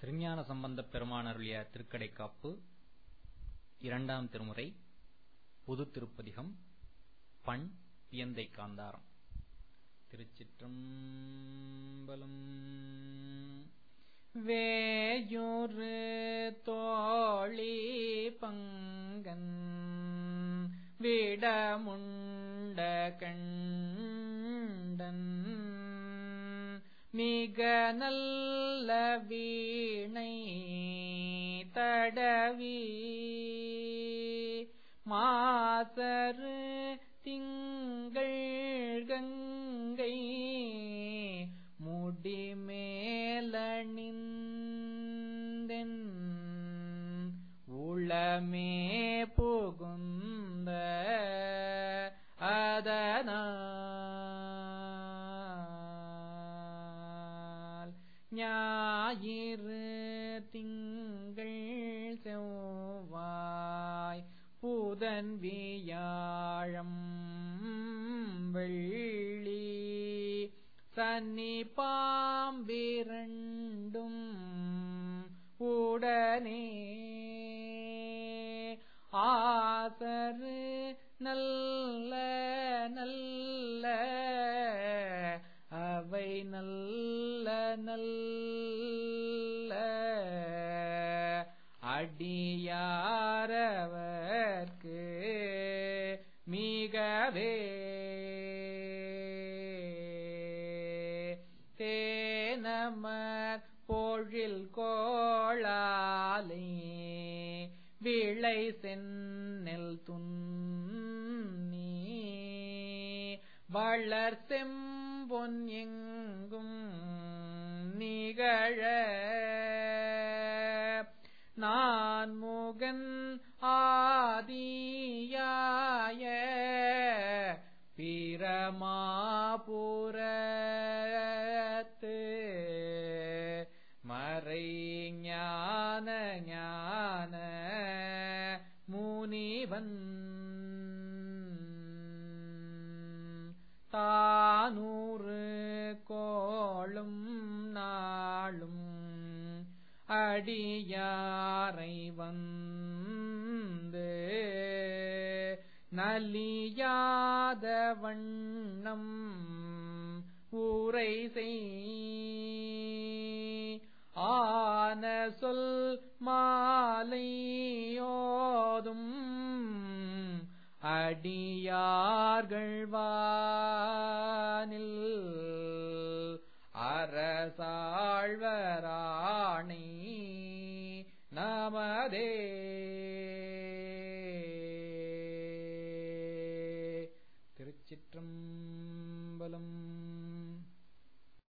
திருஞான சம்பந்தப் பெருமான் அருளிய திருக்கடைக்காப்பு இரண்டாம் திருமுறை பொது திருப்பதிகம் பண் பியந்தை காந்தாரம் திருச்சிற்றம்பலம் வேயுறு தோழி பங்கன் விடமுண்ட கண்டன் மிக நல்ல வீணை தடவி மாசரு திங்கள் கங்கை முடிமேலணிந்தென் உளமே புகுந்த அதனால் ஞாயிறு திங்கள் செவ்வாய் புதன் வியாழம் வெள்ளி சன்னி பாம்பிரண்டும் உடனே ஆசரு நல்ல நல்ல அவை நல்ல நல்ல அடியாரவர்க்கு மிகவே தேனமர் பொழில் கோளாலை விளை சென்னெல் துன்னி வளர் செம்பொன் எங்கும் நிகழ நான் முகன் ஆதியாய பிரமாபுரத்து மறை ஞான ஞான முனிவன் தானூறு கோளும் நாளும் அடியாரை வந்து நலியாத வண்ணம் ஊரை ஆன சொல் மாலையோதும் அடியார்கள் வானில் அரசாழ்வராணி நமதே திருச்சிற்றம்பலம்